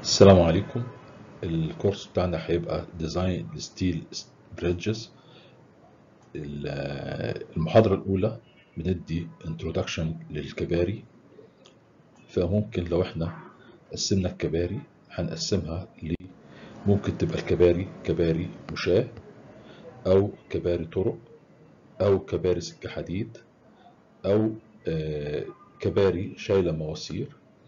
السلام عليكم الكورس بتاعنا هيبقى ديزاين ستيل بريدجز المحاضرة الأولى بندي انترودكشن للكباري فممكن لو احنا قسمنا الكباري هنقسمها ل ممكن تبقى الكباري كباري مشاة أو كباري طرق أو كباري سكة حديد أو آه، كباري شايلة مواسير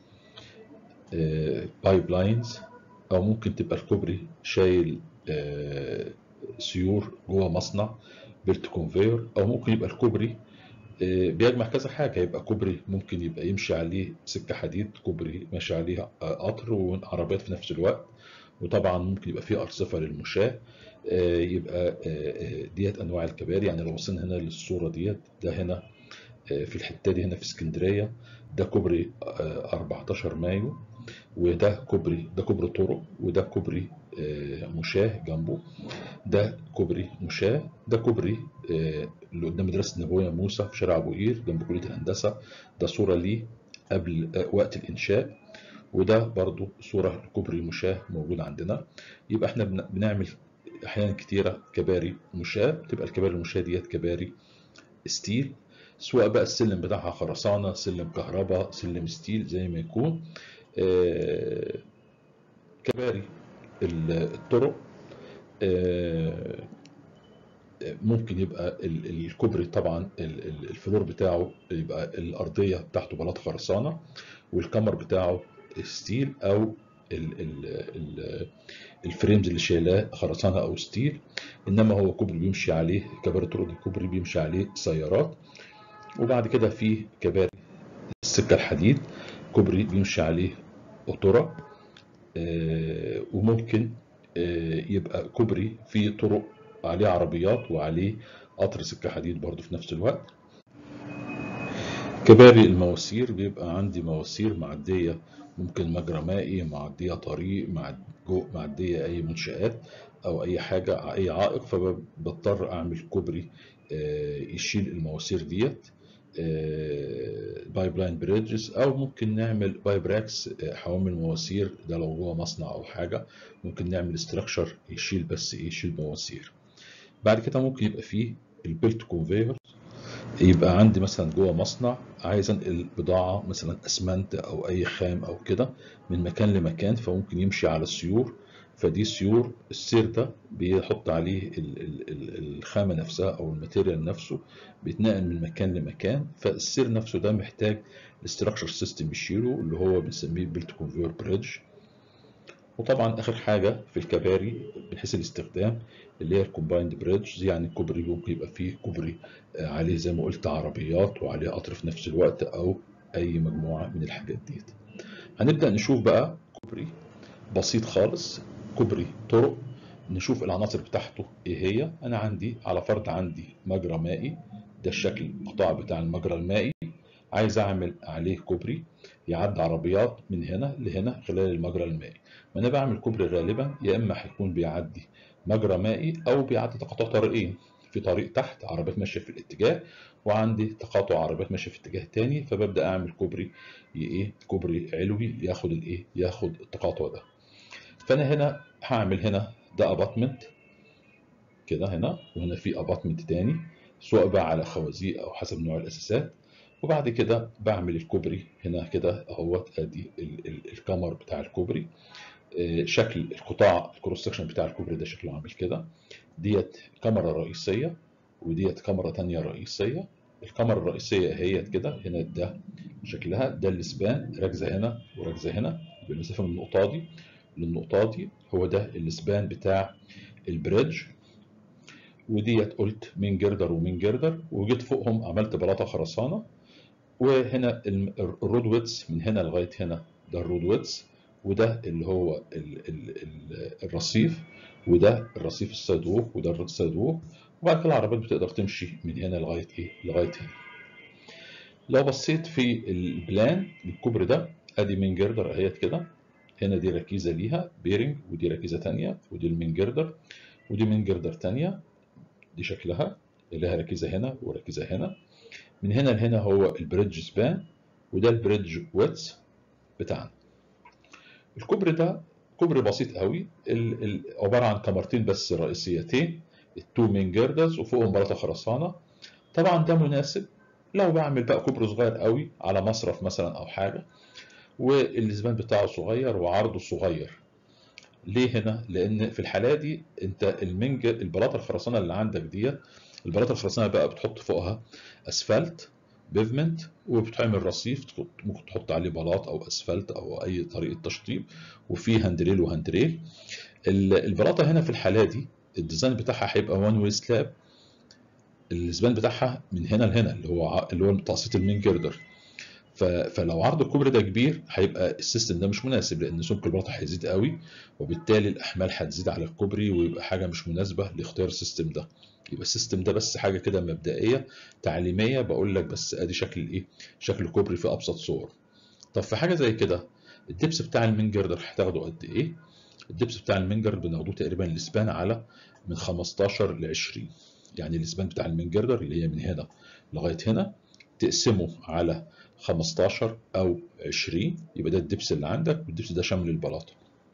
بايب لاينز او ممكن تبقى الكوبري شايل آه، سيور جوه مصنع بيلت كونفير او ممكن يبقى الكوبري آه، بيجمع كذا حاجه يبقى كوبري ممكن يبقى يمشي عليه سكه حديد كوبري ماشي عليه آه، قطر وعربيات في نفس الوقت وطبعا ممكن يبقى فيه ارصفه للمشاه آه، يبقى آه، آه، ديت انواع الكباري يعني لو وصلنا هنا للصوره ديت ده هنا آه، في الحته دي هنا في اسكندريه ده كوبري آه، 14 مايو وده كوبري ده كوبري طرق وده كوبري آه، مشاه جنبه ده كوبري مشاه ده كوبري آه، اللي قدام مدرسة النبوية موسى في شارع أبو قير جنب كلية الهندسة ده صورة ليه قبل آه، وقت الإنشاء وده برضو صورة كوبري مشاه موجود عندنا يبقى احنا بن- بنعمل أحيانا كتيرة كباري مشاه تبقى الكباري المشاه ديت كباري ستيل سواء بقى السلم بتاعها خرسانة سلم كهرباء سلم ستيل زي ما يكون آه، كباري ال- الطرق آه، ممكن يبقى ال- الكوبري طبعا ال- ال- الفلور بتاعه يبقى الأرضية بتاعته بلاط خرسانة والكمر بتاعه ستيل أو ال- ال- ال- الفريمز اللي شايلاه خرسانة أو ستيل إنما هو كوبري بيمشي عليه كباري الطرق دي كوبري بيمشي عليه سيارات وبعد كده في كباري السكة الحديد كوبري بيمشي عليه قطورة آه، وممكن آه، يبقى كوبري فيه طرق عليه عربيات وعليه قطر سكة حديد برضه في نفس الوقت كباري المواسير بيبقى عندي مواسير معدية ممكن مجرى مائي معدية طريق معد- جو- معدية أي منشآت أو أي حاجة أي عائق فبضطر أعمل كوبري آه، يشيل المواسير ديت بايب لاين بريدجز أو ممكن نعمل بايب راكس حوامل مواسير ده لو جوه مصنع أو حاجة ممكن نعمل استراكشر يشيل بس إيه يشيل مواسير بعد كده ممكن يبقى فيه البيلت كونفير يبقى عندي مثلا جوه مصنع عايز انقل بضاعة مثلا اسمنت او اي خام او كده من مكان لمكان فممكن يمشي على السيور فدي سيور السير ده بيحط عليه ال- ال- ال- الخامة نفسها او الماتيريال نفسه بيتنقل من مكان لمكان فالسير نفسه ده محتاج استراكشر سيستم يشيله اللي هو بنسميه بيلت كونفير بريدج وطبعا اخر حاجه في الكباري من حيث الاستخدام اللي هي الكومبايند بريدج يعني الكوبري ممكن يبقى فيه كوبري آه، عليه زي ما قلت عربيات وعليه قطر في نفس الوقت او اي مجموعه من الحاجات ديت هنبدا نشوف بقى كوبري بسيط خالص كوبري طرق نشوف العناصر بتاعته ايه هي انا عندي على فرض عندي مجرى مائي ده الشكل القطاع بتاع المجرى المائي عايز اعمل عليه كوبري يعدي عربيات من هنا لهنا خلال المجرى المائي ما انا بعمل كوبري غالبا يا اما هيكون بيعدي مجرى مائي او بيعدي تقاطع طريقين في طريق تحت عربيات ماشيه في الاتجاه وعندي تقاطع عربيات ماشيه في اتجاه تاني فببدا اعمل كوبري ي- ايه كوبري علوي ياخد الايه ياخد التقاطع ده فانا هنا هعمل هنا ده اباتمنت كده هنا وهنا في اباتمنت تاني سواء بقى على خوازيق او حسب نوع الاساسات وبعد كده بعمل الكوبري هنا كده اهوت ادي ال- ال- الكمر بتاع الكوبري آه، شكل القطاع الكروس سكشن بتاع الكوبري ده شكله عامل كده ديت كاميرا رئيسيه وديت كاميرا تانية رئيسيه الكاميرا الرئيسيه اهيت كده هنا ده شكلها ده الاسبان راكزه هنا وراكزه هنا بالمسافه من النقطه دي للنقطه دي هو ده الاسبان بتاع البريدج وديت قلت مين جردر ومين جردر وجيت فوقهم عملت بلاطه خرسانه وهنا الم- الرود ويتس من هنا لغايه هنا ده الرود ويتس وده اللي هو ال ال ال الرصيف وده الرصيف السايد ووك وده السايد ووك وبعد كده العربيات بتقدر تمشي من هنا لغايه ايه؟ لغايه هنا. لو بصيت في البلان للكوبري ده ادي مين جردر اهيت كده هنا دي ركيزه ليها بيرنج ودي ركيزه تانية ودي المين جردر ودي مين جردر تانية دي شكلها اللي لها ركيزه هنا وركيزه هنا من هنا لهنا هو البريدج سبان وده البريدج ويتس بتاعنا الكوبري ده كوبري بسيط قوي ال- ال- عباره عن كمرتين بس رئيسيتين التو مين جيردرز وفوقهم بلاطه خرسانه طبعا ده مناسب لو بعمل بقى كوبري صغير قوي على مصرف مثلا او حاجه والزمان بتاعه صغير وعرضه صغير ليه هنا؟ لأن في الحالة دي أنت المنج البلاطة الخرسانة اللي عندك ديت البلاطة الخرسانة بقى بتحط فوقها أسفلت بيفمنت وبتعمل رصيف تحط- ممكن تحط عليه بلاط أو أسفلت أو أي طريقة تشطيب وفي هاندريل وهاندريل ال- البلاطة هنا في الحالة دي الديزاين بتاعها هيبقى وان واي سلاب الزبان بتاعها من هنا لهنا اللي هو ع- اللي هو تقسيط المين جيردر ف- فلو عرض الكوبري ده كبير هيبقى السيستم ده مش مناسب لان سمك البلاطه هيزيد قوي وبالتالي الاحمال هتزيد على الكوبري ويبقى حاجه مش مناسبه لاختيار السيستم ده يبقى السيستم ده بس حاجه كده مبدئيه تعليميه بقول لك بس ادي شكل الايه شكل الكوبري في ابسط صور طب في حاجه زي كده الدبس بتاع المين جردر هتاخده قد ايه الدبس بتاع المين جردر بناخده تقريبا الاسبان على من 15 ل 20 يعني الاسبان بتاع المين جردر اللي هي من هنا لغايه هنا تقسمه على 15 او 20 يبقى ده الدبس اللي عندك والدبس ده شامل البلاطه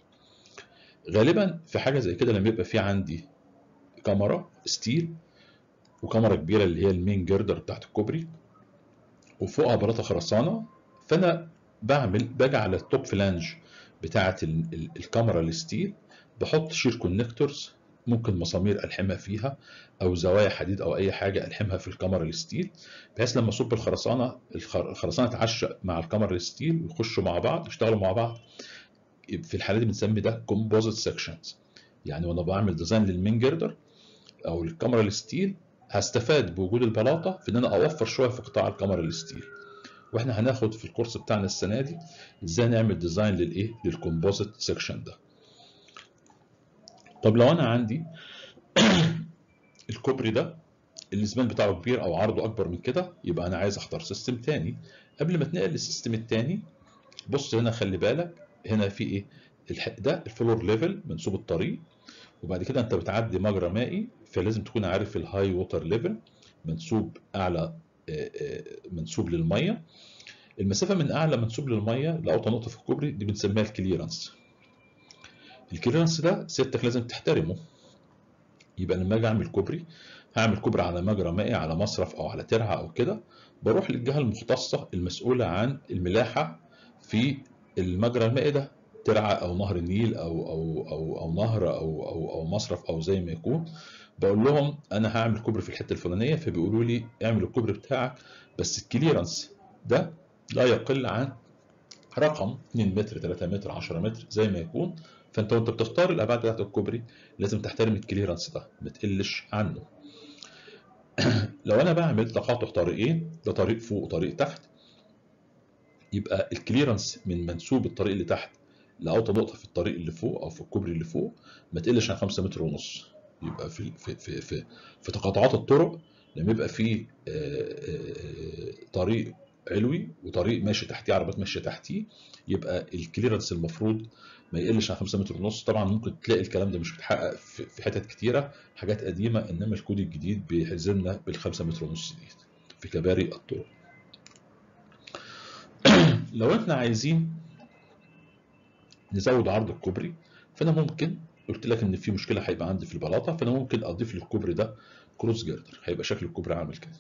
غالبا في حاجه زي كده لما يبقى في عندي كاميرا ستيل وكاميرا كبيره اللي هي المين جردر بتاعت الكوبري وفوقها بلاطه خرسانه فانا بعمل باجي على التوب فلانج بتاعه ال- ال- الكاميرا الستيل بحط شير كونكتورز ممكن مسامير الحمها فيها او زوايا حديد او اي حاجه الحمها في الكاميرا الستيل بحيث لما اصب الخرسانه الخر- الخرسانه تعشق مع الكاميرا الستيل ويخشوا مع بعض يشتغلوا مع بعض في الحاله دي بنسمي ده كومبوزيت سكشنز يعني وانا بعمل ديزاين للمين جردر او الكاميرا الستيل هستفاد بوجود البلاطه في ان انا اوفر شويه في قطاع الكاميرا الستيل واحنا هناخد في الكورس بتاعنا السنه دي ازاي نعمل ديزاين للايه للكومبوزيت سكشن ده طب لو انا عندي الكوبري ده الاسبان بتاعه كبير او عرضه اكبر من كده يبقى انا عايز اختار سيستم تاني قبل ما اتنقل للسيستم التاني بص هنا خلي بالك هنا في ايه الح- ده الفلور ليفل منسوب الطريق وبعد كده انت بتعدي مجرى مائي فلازم تكون عارف الهاي ووتر ليفل منسوب اعلى آه، آه، منسوب للميه المسافه من اعلى منسوب للميه لاوطى نقطه في الكوبري دي بنسميها الكليرنس الكليرنس ده سيادتك لازم تحترمه يبقى لما اجي اعمل كوبري هعمل كوبري على مجرى مائي على مصرف او على ترعه او كده بروح للجهه المختصه المسؤوله عن الملاحه في المجرى المائي ده ترعه او نهر النيل او او او او نهر او او او مصرف او زي ما يكون بقول لهم انا هعمل كوبري في الحته الفلانيه فبيقولوا لي اعمل الكوبري بتاعك بس الكليرنس ده لا يقل عن رقم 2 متر 3 متر 10 متر زي ما يكون فانت وانت بتختار الابعاد بتاعت الكوبري لازم تحترم الكليرنس ده ما تقلش عنه لو انا بعمل تقاطع طريقين ده طريق فوق وطريق تحت يبقى الكليرنس من منسوب الطريق اللي تحت لاوطى نقطه في الطريق اللي فوق او في الكوبري اللي فوق ما تقلش عن 5 متر ونص يبقى في في في في, في تقاطعات الطرق لما يبقى في آه، آه، طريق علوي وطريق ماشي تحتيه عربيات ماشيه تحتيه يبقى الكليرنس المفروض ما يقلش عن 5 متر ونص طبعا ممكن تلاقي الكلام ده مش بيتحقق في في حتت كتيره حاجات قديمه انما الكود الجديد بيحزمنا بال5 متر ونص دي في كباري الطرق لو احنا عايزين نزود عرض الكوبري فانا ممكن قلت لك ان في مشكله هيبقى عندي في البلاطه فانا ممكن اضيف للكوبري ده كروس جردر هيبقى شكل الكوبري عامل كده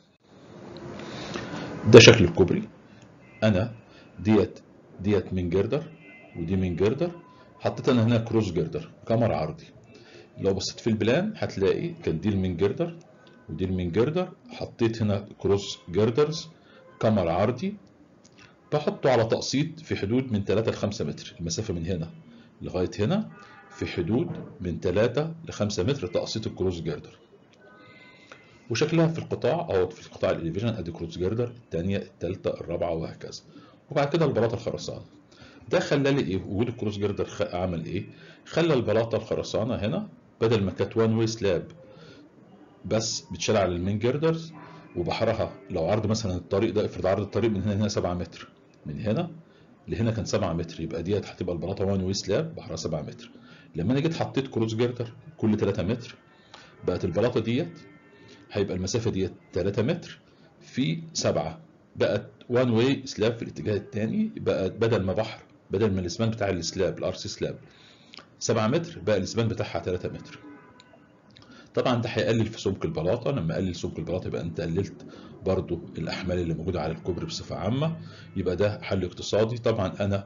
ده شكل الكوبري انا ديت ديت من جردر ودي من جردر حطيت انا هنا كروس جردر كمر عرضي لو بصيت في البلان هتلاقي كان دي المين جردر ودي المين جردر حطيت هنا كروس جردرز كمر عرضي بحطه على تقسيط في حدود من 3 ل 5 متر المسافة من هنا لغاية هنا في حدود من 3 ل 5 متر تقسيط الكروس جردر وشكلها في القطاع او في القطاع الاليفيشن ادي كروس جردر الثانية الثالثة الرابعة وهكذا وبعد كده البلاطة الخرسانة ده خلى لي ايه وجود الكروس جردر خ- عمل ايه خلى البلاطة الخرسانة هنا بدل ما كانت وان واي سلاب بس بتشال على المين جردرز وبحرها لو عرض مثلا الطريق ده افرض عرض الطريق من هنا هنا 7 متر من هنا لهنا كان 7 متر يبقى ديت هتبقى البلاطه وان واي سلاب بحرها 7 متر لما انا جيت حطيت كروس جردر كل 3 متر بقت البلاطه ديت هيبقى المسافه ديت 3 متر في 7 بقت وان واي سلاب في الاتجاه الثاني بقت بدل ما بحر بدل ما الاسبان بتاع السلاب الار سي سلاب 7 متر بقى الاسبان بتاعها 3 متر طبعا ده هيقلل في سمك البلاطه لما اقلل سمك البلاطه يبقى انت قللت برضو الاحمال اللي موجوده على الكوبري بصفه عامه يبقى ده حل اقتصادي طبعا انا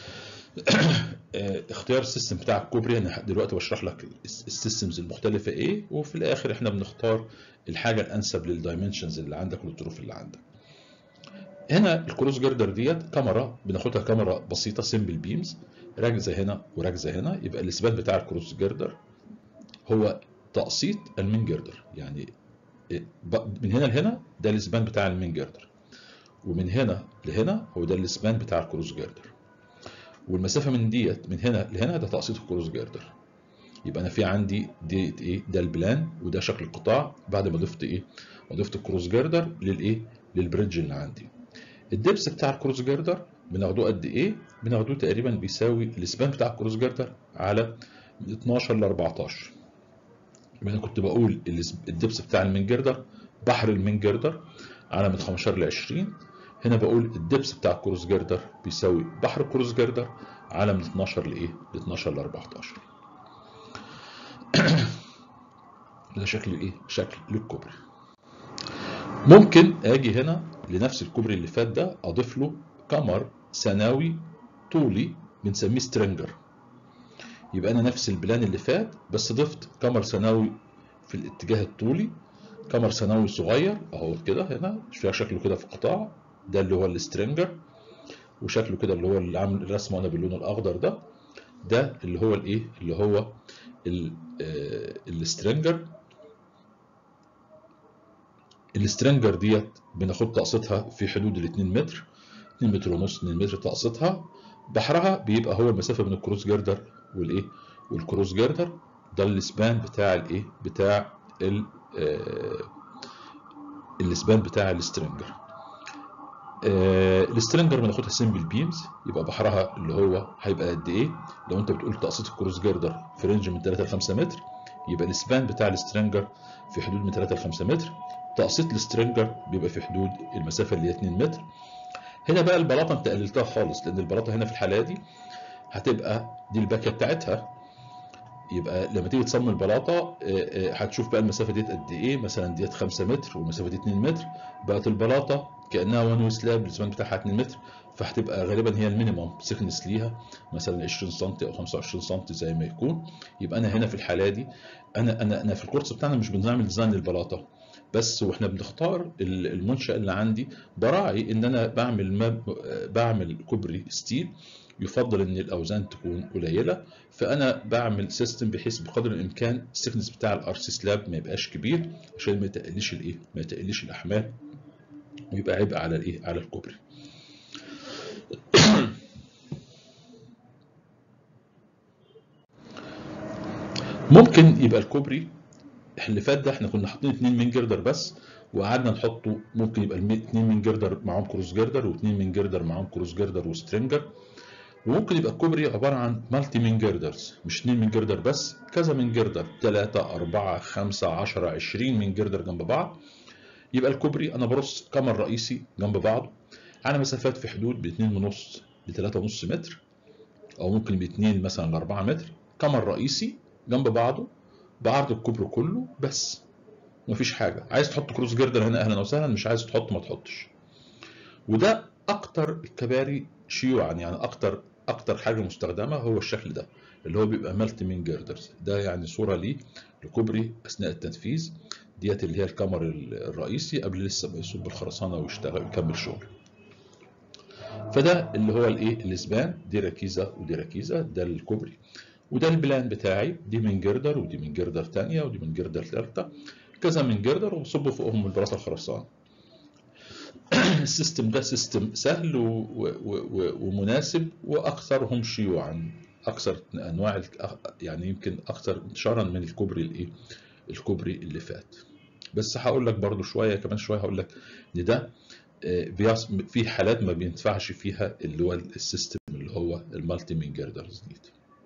اختيار السيستم بتاع الكوبري انا دلوقتي بشرح لك السيستمز المختلفه ايه وفي الاخر احنا بنختار الحاجه الانسب للدايمنشنز اللي عندك والظروف اللي عندك هنا الكروس جردر ديت كاميرا بناخدها كاميرا بسيطه سمبل بيمز راكزه هنا وراكزه هنا يبقى الاثبات بتاع الكروس جردر هو تقسيط المين جردر يعني من هنا لهنا ده الاسبان بتاع المين جردر ومن هنا لهنا هو ده الاسبان بتاع الكروس جردر والمسافه من ديت من هنا لهنا ده تقسيط الكروس جردر يبقى انا في عندي دي ايه ده البلان وده شكل القطاع بعد ما ضفت ايه ما ضفت الكروس جردر للايه للبريدج اللي عندي الدبس بتاع الكروس جردر بناخدوه قد ايه بناخدوه تقريبا بيساوي الاسبان بتاع الكروس جردر على 12 ل 14 يبقى انا كنت بقول الدبس بتاع المين جردر بحر المين جردر على من 15 ل 20 هنا بقول الدبس بتاع الكروس جردر بيساوي بحر الكروس جردر على من 12 لايه ل 12 ل 14 ده شكل ايه شكل للكوبري ممكن اجي هنا لنفس الكوبري اللي فات ده اضيف له كمر ثانوي طولي بنسميه سترينجر يبقى انا نفس البلان اللي فات بس ضفت كمر ثانوي في الاتجاه الطولي كمر ثانوي صغير اهو كده هنا فيها شكله كده في القطاع ده اللي هو السترينجر وشكله كده اللي هو اللي عامل الرسمه انا باللون الاخضر ده ده اللي هو الايه اللي هو السترينجر السترينجر ديت بناخد تقسيطها في حدود ال 2 متر 2 متر ونص 2 متر تقسيطها بحرها بيبقى هو المسافه بين الكروس جردر والايه والكروس جردر ده الاسبان بتاع الايه بتاع ال الاسبان بتاع السترينجر السترينجر بناخدها سمبل بيمز يبقى بحرها اللي هو هيبقى قد ايه لو انت بتقول تقسيط الكروس جردر في رينج من 3 ل 5 متر يبقى الاسبان بتاع السترينجر في حدود من 3 ل 5 متر تقسيط السترينجر بيبقى في حدود المسافه اللي هي 2 متر هنا بقى البلاطه انت قللتها خالص لان البلاطه هنا في الحاله دي هتبقى دي الباكيه بتاعتها يبقى لما تيجي تصمم البلاطه هتشوف بقى المسافه ديت قد ايه مثلا ديت 5 متر والمسافه دي 2 متر بقت البلاطه كانها وان وي سلاب الزمان بتاعها 2 متر فهتبقى غالبا هي المينيمم سيكنس ليها مثلا 20 سم او 25 سم زي ما يكون يبقى انا هنا في الحاله دي انا انا انا في الكورس بتاعنا مش بنعمل ديزاين للبلاطه بس واحنا بنختار المنشأ اللي عندي براعي ان انا بعمل مب... بعمل كوبري ستيل يفضل ان الاوزان تكون قليله فانا بعمل سيستم بحيث بقدر الامكان السكنس بتاع الار سي سلاب ما يبقاش كبير عشان ما يتقلش الايه ما يتقلش الاحمال ويبقى عبء على الايه على الكوبري ممكن يبقى الكوبري اللي فات ده احنا كنا حاطين اتنين من جردر بس وقعدنا نحطه ممكن يبقى اتنين من جردر معاهم كروس جردر واتنين من جردر معاهم كروس جردر وسترينجر وممكن يبقى الكوبري عباره عن مالتي من جردرز مش اتنين من جردر بس كذا من جردر 3 4 5 10 20 من جردر جنب بعض يبقى الكوبري انا برص كمر رئيسي جنب بعضه على مسافات في حدود ب 2.5 ل 3.5 متر او ممكن ب 2 مثلا ل 4 متر كمر رئيسي جنب بعضه بعرض الكوبري كله بس مفيش حاجه عايز تحط كروس جردر هنا اهلا وسهلا مش عايز تحط ما تحطش وده اكتر الكباري شيوعا يعني اكتر اكتر حاجه مستخدمه هو الشكل ده اللي هو بيبقى مالتي مين جردرز ده يعني صوره ليه لكوبري اثناء التنفيذ ديت اللي هي الكمر الرئيسي قبل لسه ما يصب الخرسانه ويشتغل ويكمل شغل فده اللي هو الايه الاسبان دي ركيزه ودي ركيزه ده الكوبري وده البلان بتاعي دي من جردر ودي من جردر تانية ودي من جردر ثالثة كذا من جردر وصبوا فوقهم البلاطة الخرسانة السيستم ده سيستم سهل و... و... و... ومناسب واكثرهم شيوعا اكثر انواع يعني يمكن اكثر انتشارا من الكوبري الايه الكوبري اللي فات بس هقول لك برضو شويه كمان شويه هقول لك ان ده في حالات ما بينفعش فيها اللي هو السيستم اللي هو المالتي مين جردرز دي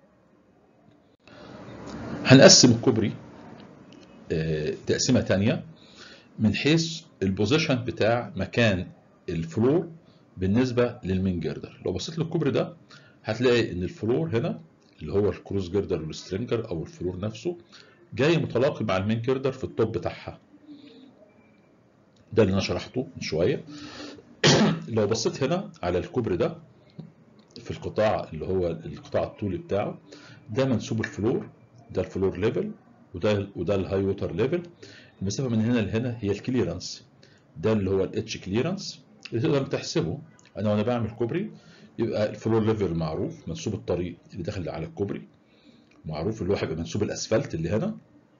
هنقسم الكوبري تقسيمه ثانيه من حيث البوزيشن بتاع مكان الفلور بالنسبه للمين جردر لو بصيت للكوبري ده هتلاقي ان الفلور هنا اللي هو الكروس جيردر والسترينجر او الفلور نفسه جاي متلاقي مع المين جيردر في التوب بتاعها ده اللي انا شرحته من شويه لو بصيت هنا على الكوبري ده في القطاع اللي هو القطاع الطولي بتاعه ده منسوب الفلور ده الفلور ليفل وده وده الهاي ووتر ليفل المسافه من هنا لهنا هي الكليرنس ده اللي هو الاتش كليرنس اللي تقدر تحسبه انا وانا بعمل كوبري يبقى الفلور ليفل معروف منسوب الطريق اللي داخل على الكوبري معروف اللي هو هيبقى منسوب الاسفلت اللي هنا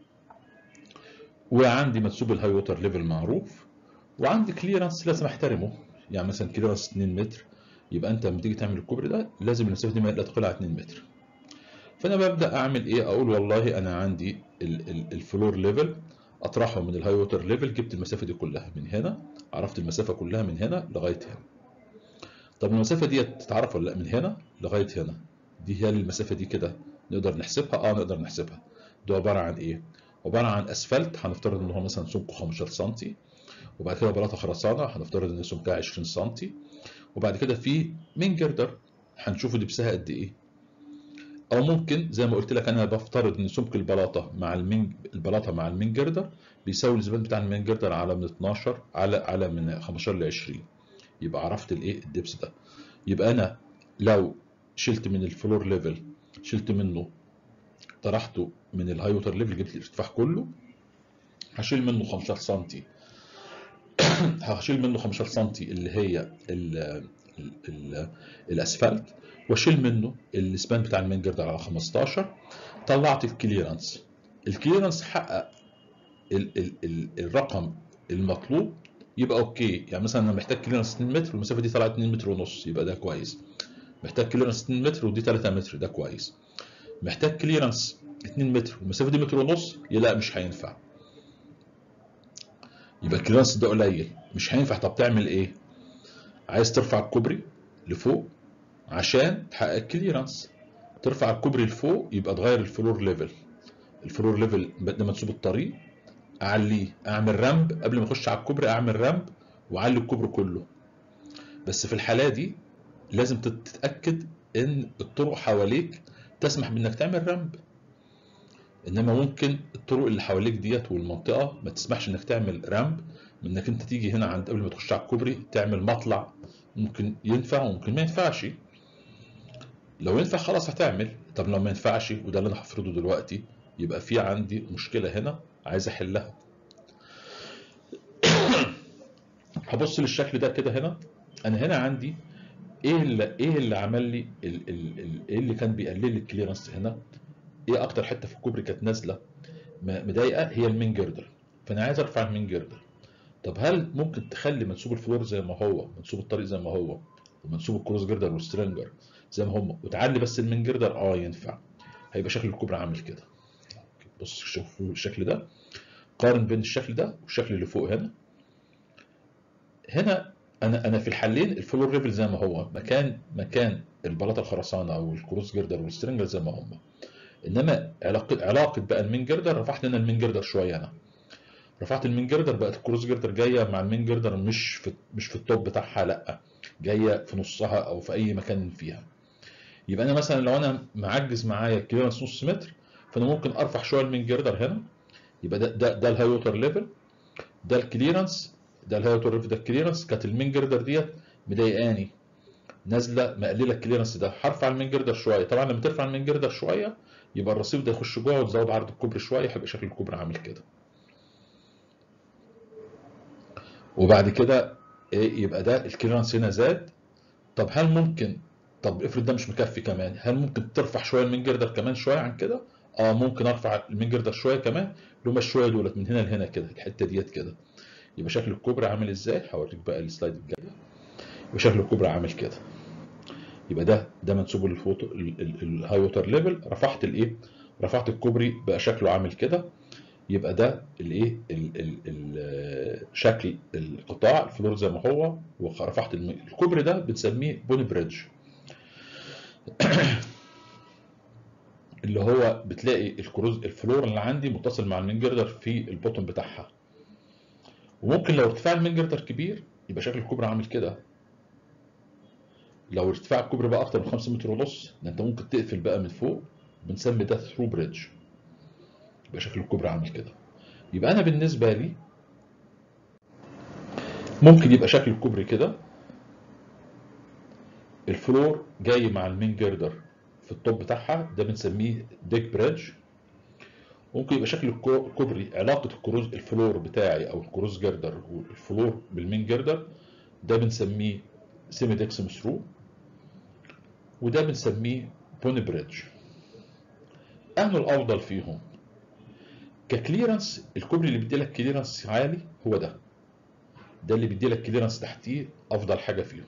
وعندي منسوب الهاي ووتر ليفل معروف وعندي كليرنس لازم احترمه يعني مثلا كليرنس 2 متر يبقى انت لما تيجي تعمل الكوبري ده لازم المسافه دي ما لا تقل على 2 متر فانا ببدا اعمل ايه اقول والله انا عندي الفلور ليفل اطرحه من الهاي ووتر ليفل جبت المسافه دي كلها من هنا عرفت المسافه كلها من هنا لغايه هنا طب المسافه دي تتعرف ولا لا من هنا لغايه هنا دي هي المسافه دي كده نقدر نحسبها اه نقدر نحسبها ده عباره عن ايه عباره عن اسفلت هنفترض ان هو مثلا سمكه 15 سم وبعد كده بلاطه خرسانه هنفترض ان سمكها 20 سم وبعد كده في مين جردر هنشوفه لبسها قد ايه او ممكن زي ما قلت لك انا بفترض ان سمك البلاطه مع المين البلاطه مع المين جردر بيساوي الزبان بتاع المين جردر على من 12 على على من 15 ل 20 يبقى عرفت الايه الدبس ده يبقى انا لو شلت من الفلور ليفل شلت منه طرحته من الهاي ووتر ليفل جبت الارتفاع كله هشيل منه 15 سم هشيل منه 15 سم اللي هي ال ال ال الاسفلت واشيل منه السبان بتاع المين جردر على 15 طلعت الكليرنس الكليرنس حقق ال ال ال الرقم المطلوب يبقى اوكي يعني مثلا انا محتاج كليرنس 2 متر والمسافه دي طلعت 2 متر ونص يبقى ده كويس محتاج كليرنس 2 متر ودي 3 متر ده كويس محتاج كليرنس 2 متر والمسافه دي متر ونص لا مش هينفع يبقى الكليرنس ده قليل مش هينفع طب تعمل ايه عايز ترفع الكوبري لفوق عشان تحقق الكليرنس ترفع الكوبري لفوق يبقى تغير الفلور ليفل الفلور ليفل ده منسوب الطريق اعليه اعمل رامب قبل ما اخش على الكوبري اعمل رامب واعلي الكوبري كله بس في الحاله دي لازم تتاكد ان الطرق حواليك تسمح بانك تعمل رامب انما ممكن الطرق اللي حواليك ديت والمنطقه ما تسمحش انك تعمل رامب انك انت تيجي هنا عند قبل ما تخش على الكوبري تعمل مطلع ممكن ينفع وممكن ما ينفعش لو ينفع خلاص هتعمل طب لو ما ينفعش وده اللي انا هفرضه دلوقتي يبقى في عندي مشكله هنا عايز احلها هبص للشكل ده كده هنا انا هنا عندي ايه اللي ايه اللي عمل لي ال ال ال ايه اللي كان بيقلل لي الكليرنس هنا ايه اكتر حته في الكوبري كانت نازله مضايقه هي المين جردر فانا عايز ارفع المين جردر طب هل ممكن تخلي منسوب الفلور زي ما هو منسوب الطريق زي ما هو ومنسوب الكروس جردر والسترينجر زي ما هم وتعلي بس المين جردر اه ينفع هيبقى شكل الكوبري عامل كده بص شوفوا الشكل ده قارن بين الشكل ده والشكل اللي فوق هنا هنا انا انا في الحالين الفلور ليفل زي ما هو مكان مكان البلاطه الخرسانه او الكروس جردر والسترينجر زي ما هم انما علاقه علاقه بقى المين جردر رفعت لنا المين جردر شويه انا رفعت المين جردر بقت الكروس جردر جايه مع المين جردر مش في مش في التوب بتاعها لا جايه في نصها او في اي مكان فيها يبقى انا مثلا لو انا معجز معايا الكليرنس نص متر فانا ممكن ارفع شويه المين جردر هنا يبقى ده ده, ده الهاي ووتر ليفل ده الكليرنس ده الهاي ووتر ليفل ده الكليرنس كانت المين جردر ديت مضايقاني نازله مقلله الكليرنس ده هرفع المين جردر شويه طبعا لما ترفع المين جردر شويه يبقى الرصيف ده يخش جوه وتزود عرض الكوبري شويه هيبقى شكل الكوبري عامل كده وبعد كده ايه يبقى ده الكليرنس هنا زاد طب هل ممكن طب افرض ده مش مكفي كمان هل ممكن ترفع شويه المين جردر كمان شويه عن كده اه ممكن ارفع المين جردر شويه كمان اللي هم الشويه دولت من هنا لهنا كده الحته ديت كده يبقى شكل الكوبري عامل ازاي هوريك بقى السلايد الجايه يبقى شكل الكوبري عامل كده يبقى ده ده منسوب الفوتو الهاي ووتر ليفل رفعت الايه رفعت الكوبري بقى شكله عامل كده يبقى ده الايه شكل القطاع الفلور زي ما هو ورفعت الكوبري ده بنسميه بوني بريدج اللي هو بتلاقي الكروز الفلور اللي عندي متصل مع المين جردر في البوتن بتاعها وممكن لو ارتفاع المين جردر كبير يبقى شكل الكوبري عامل كده لو ارتفاع الكوبري بقى اكتر من 5 متر ونص ده انت ممكن تقفل بقى من فوق بنسمي ده ثرو بريدج يبقى شكل الكوبري عامل كده يبقى انا بالنسبه لي ممكن يبقى شكل الكوبري كده الفلور جاي مع المين جيردر في التوب بتاعها ده بنسميه ديك بريدج ممكن يبقى شكل الكو- الكوبري علاقه الكروز الفلور بتاعي او الكروز جيردر والفلور بالمين جيردر ده بنسميه سيمي ديكسم ثرو وده بنسميه بوني بريدج انه الافضل فيهم ككليرنس الكوبري اللي بيدي لك كليرنس عالي هو ده ده اللي بيدي لك كليرنس تحتيه افضل حاجه فيهم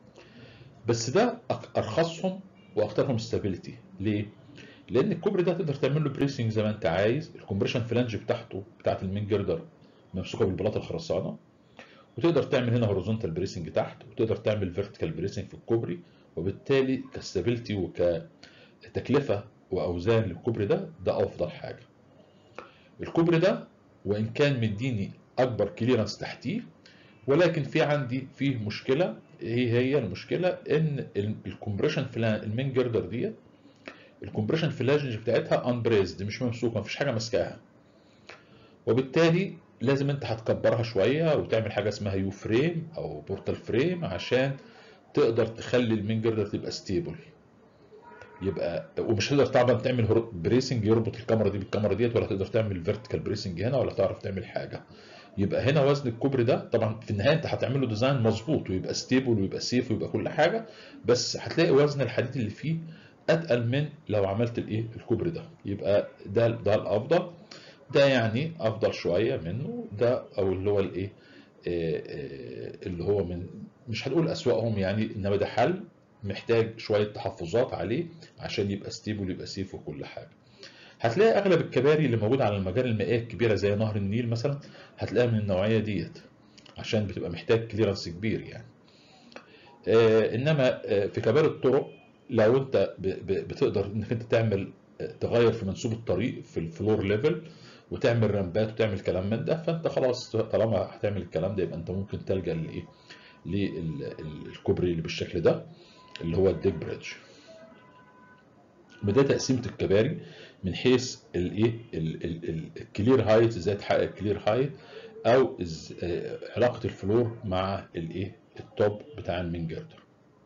بس ده أك- ارخصهم واكثرهم ستابيليتي ليه لان الكوبري ده تقدر تعمل له بريسنج زي ما انت عايز الكومبريشن فلانج بتاعته بتاعت المين جردر ممسوكه بالبلاط الخرسانه وتقدر تعمل هنا هوريزونتال بريسنج تحت وتقدر تعمل فيرتيكال بريسنج في الكوبري وبالتالي كستابيليتي وكتكلفه واوزان للكوبري ده ده افضل حاجه الكوبري ده وان كان مديني اكبر كليرنس تحتيه ولكن في عندي فيه مشكله ايه هي المشكله ان الكومبريشن فلان المين جردر ديت الكومبريشن فلانج بتاعتها انبريزد مش ممسوكه مفيش حاجه ماسكاها وبالتالي لازم انت هتكبرها شويه وتعمل حاجه اسمها يو فريم او بورتال فريم عشان تقدر تخلي المين جردر تبقى ستيبل يبقى ومش هتقدر طبعا تعمل هرو- بريسنج يربط الكاميرا دي بالكاميرا ديت ولا تقدر تعمل فيرتيكال بريسنج هنا ولا تعرف تعمل حاجه يبقى هنا وزن الكوبري ده طبعا في النهايه انت هتعمل له ديزاين مظبوط ويبقى ستيبل ويبقى سيف ويبقى كل حاجه بس هتلاقي وزن الحديد اللي فيه اتقل من لو عملت الايه الكوبري ده يبقى ده ده الافضل ده يعني افضل شويه منه ده او اللي هو الايه آه، آه، اللي هو من مش هنقول اسوأهم يعني انما ده حل محتاج شويه تحفظات عليه عشان يبقى ستيبل يبقى سيف وكل حاجه هتلاقي اغلب الكباري اللي موجوده على المجاري المائيه الكبيره زي نهر النيل مثلا هتلاقيها من النوعيه ديت عشان بتبقى محتاج كليرنس كبير يعني آه، انما آه، في كباري الطرق لو انت ب- ب- بتقدر انك انت تعمل آه، تغير في منسوب الطريق في الفلور ليفل وتعمل رمبات وتعمل كلام من ده فانت خلاص طالما هتعمل الكلام ده يبقى انت ممكن تلجا لايه للكوبري اللي بالشكل ده اللي هو الديك بريدج بدا تقسيمه الكباري من حيث الايه الكلير هايت ازاي تحقق الكلير هايت او إز- آه، علاقه الفلور مع الايه التوب بتاع المين جردر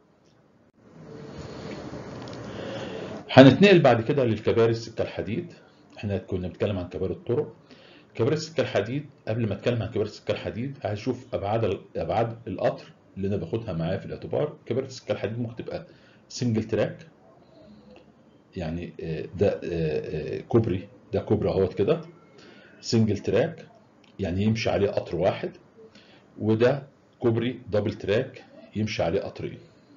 هنتنقل بعد كده للكباري السكه الحديد احنا كنا بنتكلم عن كباري الطرق كباري السكه الحديد قبل ما اتكلم عن كباري السكه الحديد هشوف ابعاد ابعاد القطر اللي انا باخدها معايا في الاعتبار كباري السكه الحديد ممكن تبقى سنجل تراك يعني آه، ده آه، آه، كوبري ده كوبري اهوت كده سنجل تراك يعني يمشي عليه قطر واحد وده كوبري دبل تراك يمشي عليه قطرين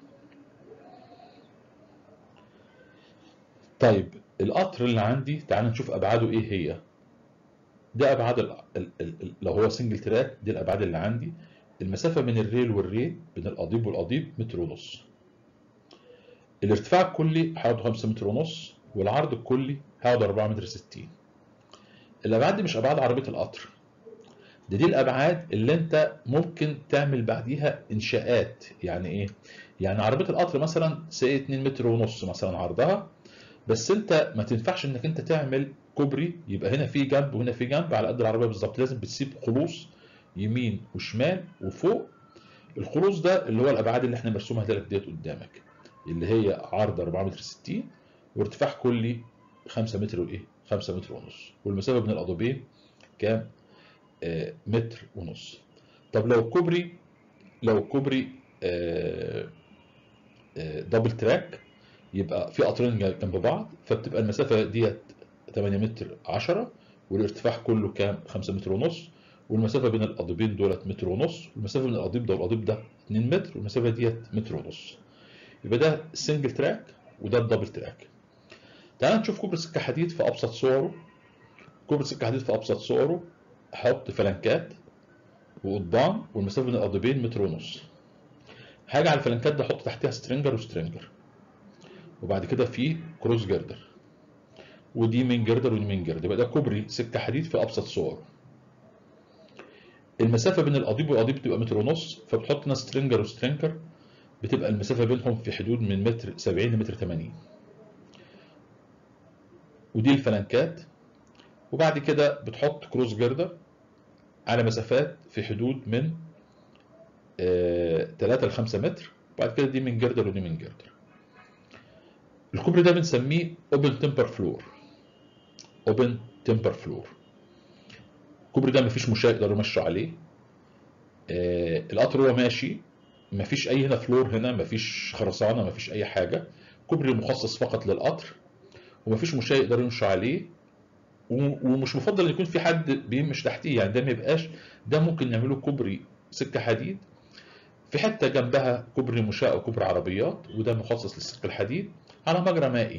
طيب القطر اللي عندي تعال نشوف ابعاده ايه هي ده ابعاد ال ال ال لو هو سنجل تراك دي الابعاد اللي عندي المسافه بين الريل والريل بين القضيب والقضيب متر ونص الارتفاع الكلي هيقعد 5 متر ونص والعرض الكلي هيقعد 4 متر 60 الابعاد دي مش ابعاد عربيه القطر ده دي الابعاد اللي انت ممكن تعمل بعديها انشاءات يعني ايه يعني عربيه القطر مثلا سي 2 متر ونص مثلا عرضها بس انت ما تنفعش انك انت تعمل كوبري يبقى هنا في جنب وهنا في جنب على قد العربيه بالظبط لازم بتسيب خلوص يمين وشمال وفوق الخلوص ده اللي هو الابعاد اللي احنا مرسومها لك ديت قدامك اللي هي عرض 4 متر 60 وارتفاع كلي 5 متر وايه 5 متر ونص والمسافه بين القضيبين كام آه متر ونص طب لو كوبري لو كوبري آه آه دبل تراك يبقى في قطرين جنب بعض فبتبقى المسافه ديت 8 متر 10 والارتفاع كله كام 5 متر ونص والمسافه بين القضيبين دولت متر ونص والمسافه بين القضيب ده والقضيب ده 2 متر والمسافه ديت متر ونص يبقى ده السنجل تراك وده الدبل تراك تعال نشوف كوبري سكه حديد في ابسط صوره كوبري سكه حديد في ابسط صوره احط فلنكات وقضبان والمسافه بين القضيبين متر ونص هاجي على الفلنكات ده احط تحتها سترينجر وسترينجر وبعد كده في كروس جردر ودي مين جردر ودي مين جردر يبقى ده كوبري سكه حديد في ابسط صوره المسافه بين القضيب والقضيب بتبقى متر ونص فبتحط هنا سترينجر وسترينجر بتبقى المسافة بينهم في حدود من متر 70 لمتر 80 ودي الفلنكات وبعد كده بتحط كروس جردر على مسافات في حدود من 3 ل 5 متر وبعد كده دي من جردر ودي من جردر الكوبري ده بنسميه اوبن تمبر فلور اوبن تمبر فلور الكوبري ده مفيش مشاة يقدروا يمشوا عليه آه القطر وهو ماشي مفيش اي هنا فلور هنا مفيش خرسانه مفيش اي حاجه كوبري مخصص فقط للقطر ومفيش مشاة يقدروا يمشوا عليه ومش مفضل يكون في حد بيمشي تحتيه يعني ده ما يبقاش ده ممكن نعمله كوبري سكه حديد في حته جنبها كوبري مشاة او كوبري عربيات وده مخصص للسلك الحديد على مجرى مائي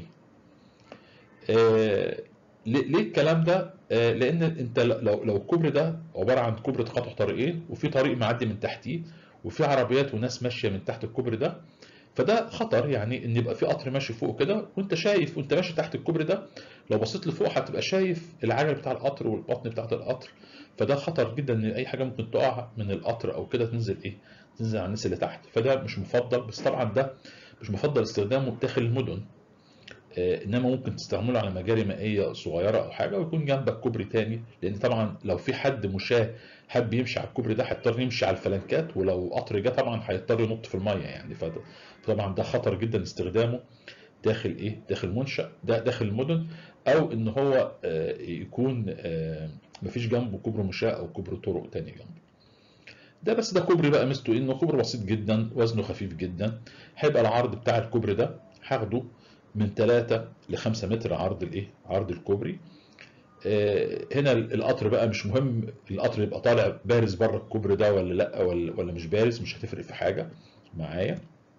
آه ليه الكلام ده؟ آه لان انت لو لو الكوبري ده عباره عن كوبري تقاطع طريقين وفي طريق معدي من تحتيه وفي عربيات وناس ماشيه من تحت الكوبري ده فده خطر يعني ان يبقى في قطر ماشي فوق كده وانت شايف وانت ماشي تحت الكوبري ده لو بصيت لفوق هتبقى شايف العجل بتاع القطر والبطن بتاعت القطر فده خطر جدا ان اي حاجه ممكن تقع من القطر او كده تنزل ايه تنزل على الناس اللي تحت فده مش مفضل بس طبعا ده مش مفضل استخدامه داخل المدن آه انما ممكن تستعمله على مجاري مائيه صغيره او حاجه ويكون جنبك كوبري تاني لان طبعا لو في حد مشاه حب يمشي على الكوبري ده هيضطر يمشي على الفلنكات ولو قطر جه طبعا هيضطر ينط في الميه يعني فطبعا ده خطر جدا استخدامه داخل ايه داخل منشا ده داخل المدن او ان هو آه يكون آه مفيش جنبه كوبري مشاة او كوبري طرق تاني جنبه ده بس ده كوبري بقى ميزته انه كوبري بسيط جدا وزنه خفيف جدا هيبقى العرض بتاع الكوبري ده هاخده من 3 ل 5 متر عرض الايه عرض الكوبري آه هنا القطر بقى مش مهم القطر يبقى طالع بارز بره الكوبري ده ولا لا ولا, ولا مش بارز مش هتفرق في حاجه معايا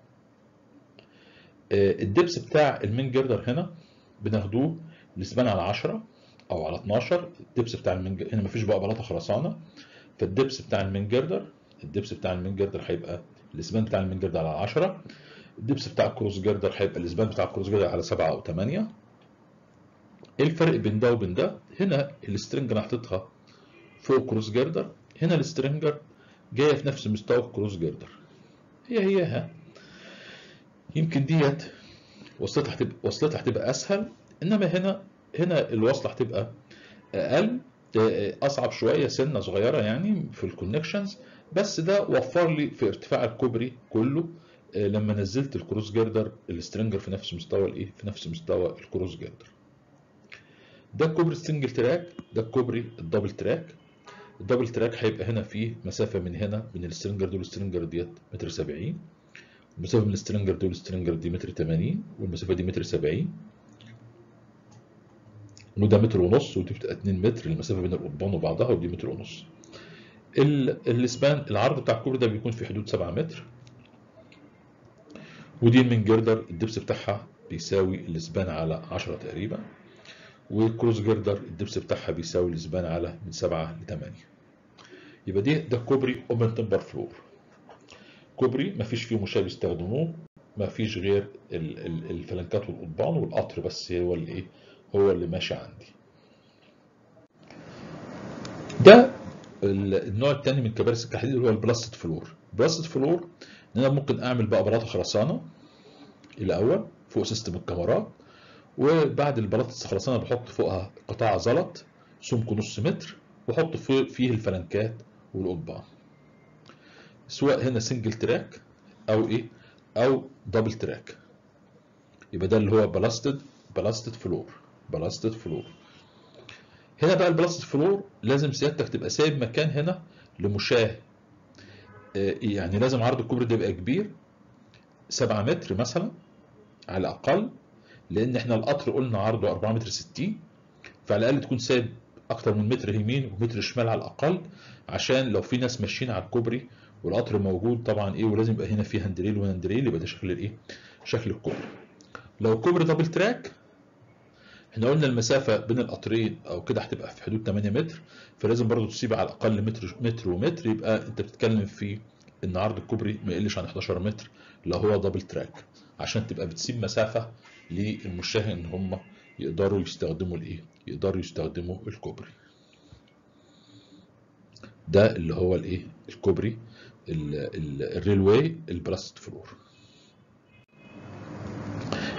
آه الدبس بتاع المين جردر هنا بناخدوه الاسبان على 10 او على 12 الدبس بتاع المين هنا مفيش بقى بلاطه خرسانه فالدبس بتاع المين جردر الدبس بتاع المين جردر هيبقى الاسبان بتاع المين جردر على 10 الدبس بتاع الكروس جردر هيبقى الاسبان بتاع الكروس جردر على 7 او 8 ايه الفرق بين ده وبين ده هنا السترنج انا حاططها فوق الكروس جردر هنا السترنجر جايه في نفس مستوى الكروس جردر هي هيها يمكن ديت وصلتها هتبقى وصلتها هتبقى اسهل انما هنا هنا الوصله هتبقى اقل اصعب شويه سنه صغيره يعني في الكونكشنز بس ده وفر لي في ارتفاع الكوبري كله لما نزلت الكروس جردر السترنجر في نفس مستوى الايه في نفس مستوى الكروس جردر ده الكوبري السنجل تراك ده الكوبري الدبل تراك الدبل تراك هيبقى هنا فيه مسافه من هنا من السترنجر دول السترنجر ديت متر 70 المسافه من السترنجر دول السترنجر دي متر 80 والمسافه دي متر 70 وده متر ونص ودي بتبقى 2 متر المسافه بين القضبان وبعضها ودي متر ونص الاسبان العرض بتاع الكوبري ده بيكون في حدود 7 متر ودي المين جردر الدبس بتاعها بيساوي الاسبان على 10 تقريبا والكروس جردر الدبس بتاعها بيساوي الاسبان على من 7 ل 8 يبقى دي ده كوبري اوبن تمبر فلور كوبري مفيش فيه مشاه بيستخدموه مفيش غير الفلنكات والقضبان والقطر بس هو اللي ايه هو اللي ماشي عندي ده النوع الثاني من كباري السكه الحديد اللي هو البلاستيد فلور البلاستيد فلور ان انا ممكن اعمل بقى بلاطه خرسانه الاول فوق سيستم الكاميرات وبعد البلاطه الخرسانه بحط فوقها قطاع زلط سمكه نص متر واحط فيه الفلنكات والقضبان سواء هنا سنجل تراك او ايه او دبل تراك يبقى ده اللي هو بلاستيد بلاستيد فلور بلاستيد فلور هنا بقى البلاستيد فلور لازم سيادتك تبقى سايب مكان هنا لمشاه يعني لازم عرض الكوبري ده يبقى كبير 7 متر مثلا على الاقل لان احنا القطر قلنا عرضه 4 متر 60 فعلى الاقل تكون سايب اكتر من متر يمين ومتر شمال على الاقل عشان لو في ناس ماشيين على الكوبري والقطر موجود طبعا ايه ولازم يبقى هنا في هاندريل وهاندريل يبقى ده شكل الايه شكل الكوبري لو الكوبري دبل تراك احنا قلنا المسافه بين القطرين او كده هتبقى في حدود 8 متر فلازم برضو تسيب على الاقل متر متر ومتر يبقى انت بتتكلم في ان عرض الكوبري ما يقلش عن 11 متر لو هو دبل تراك عشان تبقى بتسيب مسافه للمشاه ان هم يقدروا يستخدموا الايه يقدروا يستخدموا الكوبري ده اللي هو الايه الكوبري الريلواي البلاستيك فلور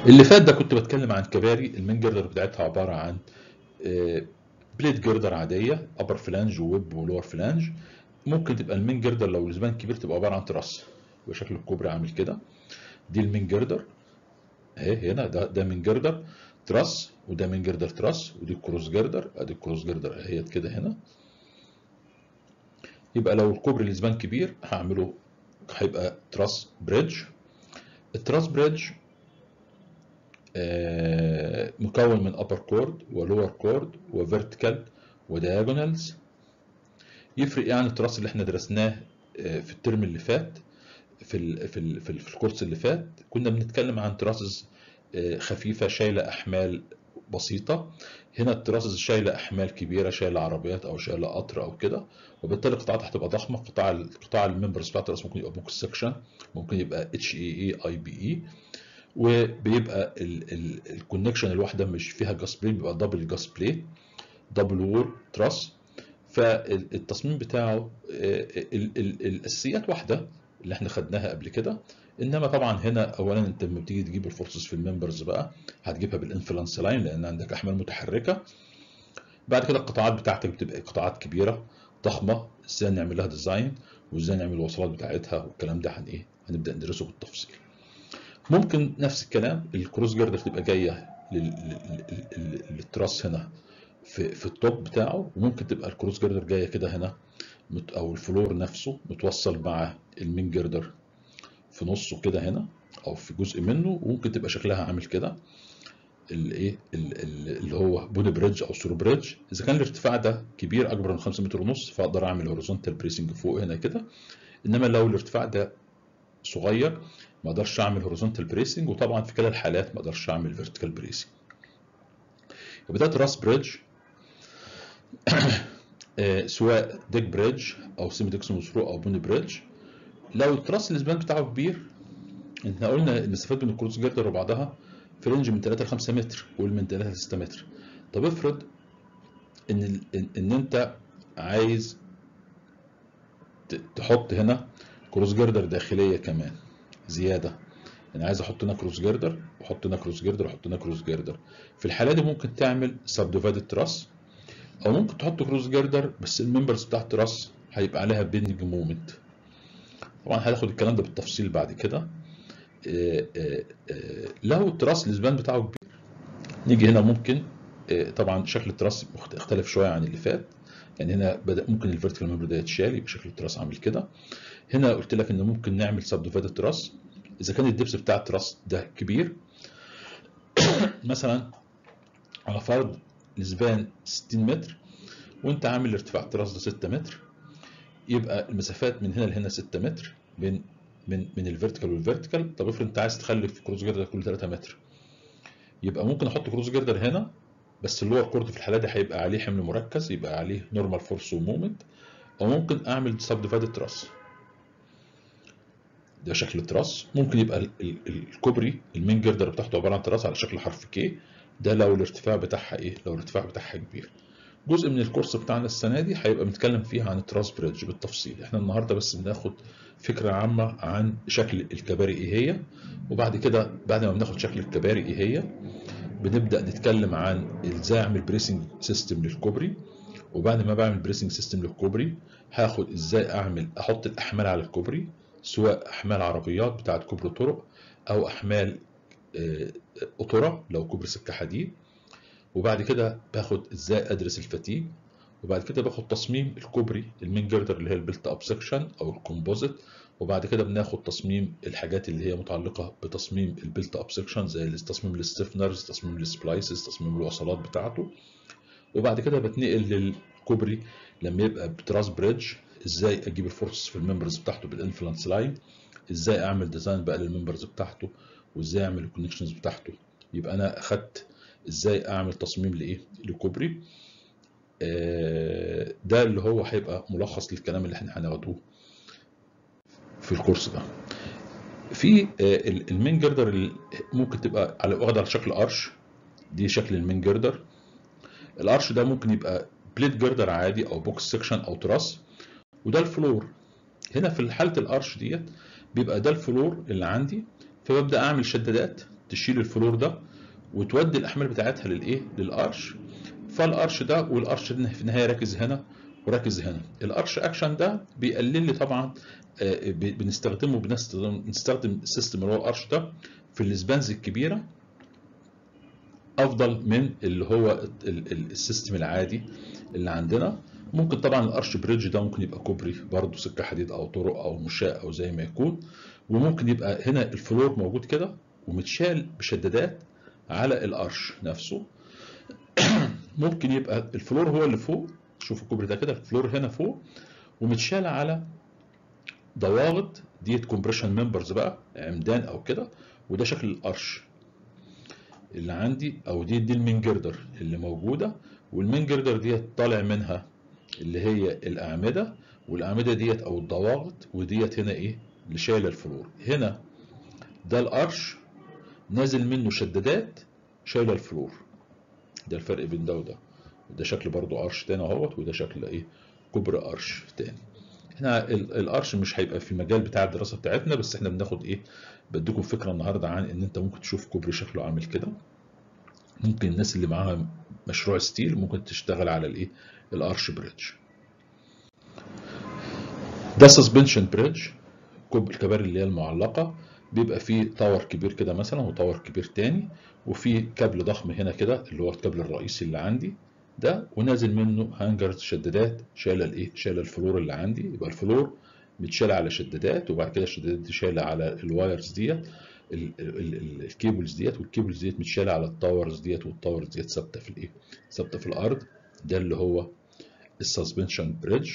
اللي فات ده كنت بتكلم عن كباري المين جردر بتاعتها عباره عن بليد جردر عاديه ابر فلانج وويب ولور فلانج ممكن تبقى المين جردر لو الزبان كبير تبقى عباره عن تراس وشكل الكوبري عامل كده دي المين جردر اهي هنا ده ده من جردر تراس وده من جردر تراس ودي الكروس جردر ادي الكروس جردر اهيت كده هنا يبقى لو الكوبري الزبان كبير هعمله هيبقى تراس بريدج التراس بريدج آه مكون من upper كورد ولور كورد وفيرتيكال ودياجونالز يفرق ايه عن التراس اللي احنا درسناه آه في الترم اللي فات في ال في ال في, ال في الكورس اللي فات كنا بنتكلم عن تراسز آه خفيفه شايله احمال بسيطه هنا التراسز شايله احمال كبيره شايله عربيات او شايله قطر او كده وبالتالي القطاعات هتبقى ضخمه قطاع قطاع الممبرز بتاعت الراس ممكن يبقى موكس سكشن ممكن يبقى اتش اي اي اي بي اي وبيبقى الكونكشن الواحده مش فيها جاس بلاي بيبقى دبل جاس بلاي دبل وول تراس فالتصميم بتاعه ال ال الاساسيات واحده اللي احنا خدناها قبل كده انما طبعا هنا اولا انت لما بتيجي تجيب الفورسز في الممبرز بقى هتجيبها بالانفلانس لاين لان عندك احمال متحركه بعد كده القطاعات بتاعتك بتبقى قطاعات كبيره ضخمه ازاي نعمل لها ديزاين وازاي نعمل الوصلات بتاعتها والكلام ده هن ايه هنبدا ندرسه بالتفصيل ممكن نفس الكلام الكروس جردر تبقى جايه للتراس هنا في في التوب بتاعه وممكن تبقى الكروس جردر جايه كده هنا او الفلور نفسه متوصل مع المين جردر في نصه كده هنا او في جزء منه وممكن تبقى شكلها عامل كده الايه اللي هو بوني بريدج او سور بريدج اذا كان الارتفاع ده كبير اكبر من 5 متر ونص فاقدر اعمل هوريزونتال بريسنج فوق هنا كده انما لو الارتفاع ده صغير ما اقدرش اعمل هوريزونتال بريسنج وطبعا في كلا الحالات ما اقدرش اعمل فيرتيكال بريسنج يبقى ده تراس بريدج سواء ديك بريدج او سيمي ديكسون ثرو او بوني بريدج لو التراس الاسبان بتاعه كبير احنا قلنا المسافات بين الكروس جردر وبعضها في رينج من 3 ل 5 متر قول من 3 ل 6 متر طب افرض ان ان انت عايز تحط هنا كروس جردر داخليه كمان زياده انا عايز احط هنا كروس جردر واحط هنا كروس جردر واحط هنا كروس جردر في الحاله دي ممكن تعمل سب ديفايدد تراس او ممكن تحط كروس جردر بس الممبرز بتاع التراس هيبقى عليها بيندنج مومنت طبعا هناخد الكلام ده بالتفصيل بعد كده لو التراس الاسبان بتاعه كبير نيجي هنا ممكن طبعا شكل التراس اختلف شويه عن اللي فات يعني هنا بدا ممكن الفيرتيكال ممبر ده يتشال يبقى شكل التراس عامل كده هنا قلت لك ان ممكن نعمل سب ديفايدد تراس اذا كان الدبس بتاع التراس ده كبير مثلا على فرض الاسبان 60 متر وانت عامل ارتفاع التراس ده 6 متر يبقى المسافات من هنا لهنا 6 متر بين من من الفيرتيكال والفيرتيكال طب افرض انت عايز تخلي في كروس جردر كل 3 متر يبقى ممكن احط كروس جردر هنا بس اللور كورد في الحاله دي هيبقى عليه حمل مركز يبقى عليه نورمال فورس ومومنت او ممكن اعمل سب ديفايدد تراس ده شكل التراس ممكن يبقى الكوبري المين جردر بتاعته عباره عن تراس على شكل حرف كي ده لو الارتفاع بتاعها ايه لو الارتفاع بتاعها كبير جزء من الكورس بتاعنا السنه دي هيبقى بنتكلم فيها عن التراس بريدج بالتفصيل احنا النهارده بس بناخد فكره عامه عن شكل الكباري ايه هي وبعد كده بعد ما بناخد شكل الكباري ايه هي بنبدا نتكلم عن ازاي اعمل بريسنج سيستم للكوبري وبعد ما بعمل بريسنج سيستم للكوبري هاخد ازاي اعمل احط الاحمال على الكوبري سواء احمال عربيات بتاعت كوبري طرق او احمال قطرة لو كوبري سكه حديد وبعد كده باخد ازاي ادرس الفتيج وبعد كده باخد تصميم الكوبري المين جردر اللي هي البلت اب سكشن او الكومبوزيت وبعد كده بناخد تصميم الحاجات اللي هي متعلقه بتصميم البلت اب سكشن زي تصميم الستيفنرز تصميم السبلايسز تصميم الوصلات بتاعته وبعد كده بتنقل للكوبري لما يبقى بتراس بريدج ازاي اجيب الفورس في الممبرز بتاعته بالانفلانس لاين ازاي اعمل ديزاين بقى للممبرز بتاعته وازاي اعمل الكونكشنز بتاعته يبقى انا اخدت ازاي اعمل تصميم لايه لكوبري آه ده اللي هو هيبقى ملخص للكلام اللي احنا هناخده في الكورس ده في آه المين جردر اللي ممكن تبقى على واخده على شكل ارش دي شكل المين جردر الارش ده ممكن يبقى بليت جردر عادي او بوكس سكشن او تراس وده الفلور هنا في حاله الارش ديت بيبقى ده الفلور اللي عندي فببدا اعمل شدادات تشيل الفلور ده وتودي الاحمال بتاعتها للايه للارش فالارش ده والارش ده في النهايه راكز هنا وركز هنا الارش اكشن ده بيقلل لي طبعا آه، ب- بنستخدمه بنستخدم نستخدم السيستم اللي هو الارش ده في السبانز الكبيره افضل من اللي هو ال- ال- السيستم العادي اللي عندنا ممكن طبعا الارش بريدج ده ممكن يبقى كوبري برضه سكه حديد او طرق او مشاة او زي ما يكون وممكن يبقى هنا الفلور موجود كده ومتشال بشدادات على الارش نفسه ممكن يبقى الفلور هو اللي فوق شوفوا الكوبري ده كده الفلور هنا فوق ومتشال على ضواغط ديت كومبريشن ممبرز بقى عمدان او كده وده شكل الارش اللي عندي او دي دي المين جردر اللي موجوده والمين جردر ديت طالع منها اللي هي الاعمده والاعمده ديت او الضواغط وديت هنا ايه اللي شايله الفلور هنا ده الارش نازل منه شدادات شايله الفلور ده الفرق بين ده وده وده شكل برضو ارش تاني اهوت وده شكل ايه كوبري ارش تاني هنا ال- الارش مش هيبقى في المجال بتاع الدراسه بتاعتنا بس احنا بناخد ايه بديكم فكره النهارده عن ان انت ممكن تشوف كوبري شكله عامل كده ممكن الناس اللي معاها مشروع ستيل ممكن تشتغل على الايه الارش بريدج ده سسبنشن بريدج كوب الكباري اللي هي المعلقه بيبقى فيه تاور كبير كده مثلا وتاور كبير تاني وفي كابل ضخم هنا كده اللي هو الكابل الرئيسي اللي عندي ده ونازل منه هانجرز شدادات شايله الايه شايله الفلور اللي عندي يبقى الفلور متشاله على شدادات وبعد كده الشدادات دي شايله على الوايرز ديت ال- ال- ال- الكيبلز ديت والكيبلز ديت متشاله على التاورز ديت والتاورز ديت ثابته في الايه ثابته في الارض ده اللي هو السسبنشن بريدج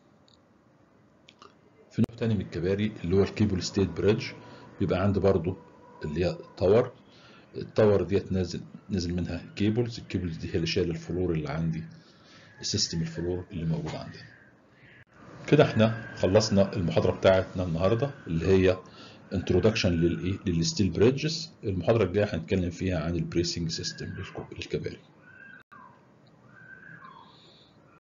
في نوع تاني من الكباري اللي هو الكيبل ستيت بريدج بيبقى عندي برضو اللي هي تاور التاور ديت نازل نازل منها كيبلز الكيبلز دي هي اللي شايله الفلور اللي عندي السيستم الفلور اللي موجود عندنا كده احنا خلصنا المحاضرة بتاعتنا النهاردة اللي هي انترودكشن للايه للستيل بريدجز المحاضرة الجاية هنتكلم فيها عن البريسنج سيستم للكباري